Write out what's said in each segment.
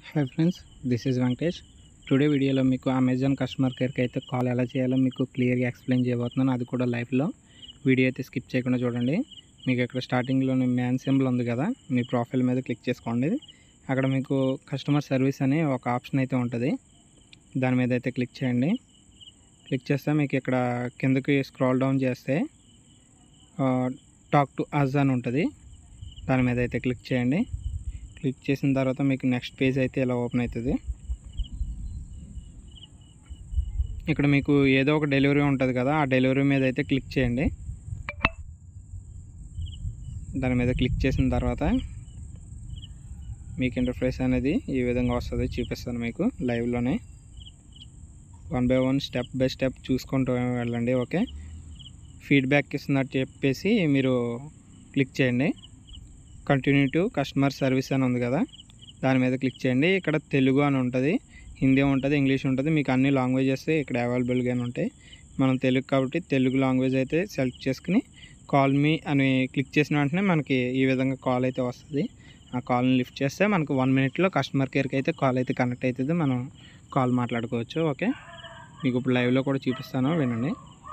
hi friends this is Venkatesh today వీడియోలో మీకు Amazon customer కేర్కి అయితే కాల్ ఎలా చేయాలో మీకు క్లియర్గా ఎక్స్ప్లెయిన్ చేయబోతున్నాను అది కూడా లైవ్లో వీడియో అయితే స్కిప్ చేయకుండా చూడండి మీకు ఇక్కడ స్టార్టింగ్లో మ్యాన్ సింబల్ ఉంది కదా మీ ప్రొఫైల్ మీద క్లిక్ చేసుకోండి అక్కడ మీకు కస్టమర్ సర్వీస్ అనే ఒక ఆప్షన్ అయితే ఉంటుంది దాని మీద అయితే క్లిక్ చేయండి క్లిక్ చేస్తే మీకు ఇక్కడ కిందకి స్క్రాల్ డౌన్ చేస్తే టాక్ టు అజ్ అని ఉంటుంది దాని మీద అయితే క్లిక్ చేయండి క్లిక్ చేసిన తర్వాత మీకు నెక్స్ట్ పేజ్ అయితే ఇలా ఓపెన్ అవుతుంది ఇక్కడ మీకు ఏదో ఒక డెలివరీ ఉంటుంది కదా ఆ డెలివరీ మీద అయితే క్లిక్ చేయండి దాని మీద క్లిక్ చేసిన తర్వాత మీకు ఇంటర్ఫేస్ అనేది ఈ విధంగా వస్తుంది చూపిస్తాను మీకు లైవ్లోనే one by one step by step చూసుకుంటూ వెళ్ళండి ఓకే ఫీడ్బ్యాక్ ఇస్తున్నట్టు చెప్పేసి మీరు క్లిక్ చేయండి కంటిన్యూ టు కస్టమర్ సర్వీస్ అని ఉంది కదా దాని మీద క్లిక్ చేయండి ఇక్కడ తెలుగు అని ఉంటుంది హిందీ ఉంటుంది ఇంగ్లీష్ ఉంటుంది మీకు అన్ని లాంగ్వేజెస్ ఇక్కడ అవైలబుల్గానే ఉంటాయి మనం తెలుగు కాబట్టి తెలుగు లాంగ్వేజ్ అయితే సెలెక్ట్ చేసుకుని కాల్ మీ అని క్లిక్ చేసిన వెంటనే మనకి ఈ విధంగా కాల్ అయితే వస్తుంది ఆ కాల్ని లిఫ్ట్ చేస్తే మనకు వన్ మినిట్లో కస్టమర్ కేర్కి అయితే కాల్ అయితే కనెక్ట్ అవుతుంది మనం కాల్ మాట్లాడుకోవచ్చు ఓకే మీకు ఇప్పుడు లైవ్లో కూడా చూపిస్తాను వినండి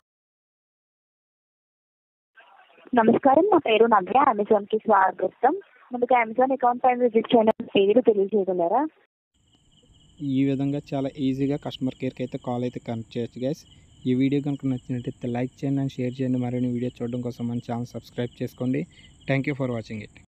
నమస్కారం నా పేరు నవ్య అమెజాన్కి స్వాగతం ముందుగా అమెజాన్ అకౌంట్ పైన విజిట్ చేయడం పేరు తెలియజేయగలరా ఈ విధంగా చాలా ఈజీగా కస్టమర్ కేర్కి అయితే కాల్ అయితే కనెక్ట్ చేయొచ్చు గైస్ ఈ వీడియో కనుక నచ్చినట్టయితే లైక్ చేయండి అండ్ షేర్ చేయండి మరిన్ని వీడియో చూడడం కోసం మన ఛానల్ సబ్స్క్రైబ్ చేసుకోండి thank you for watching it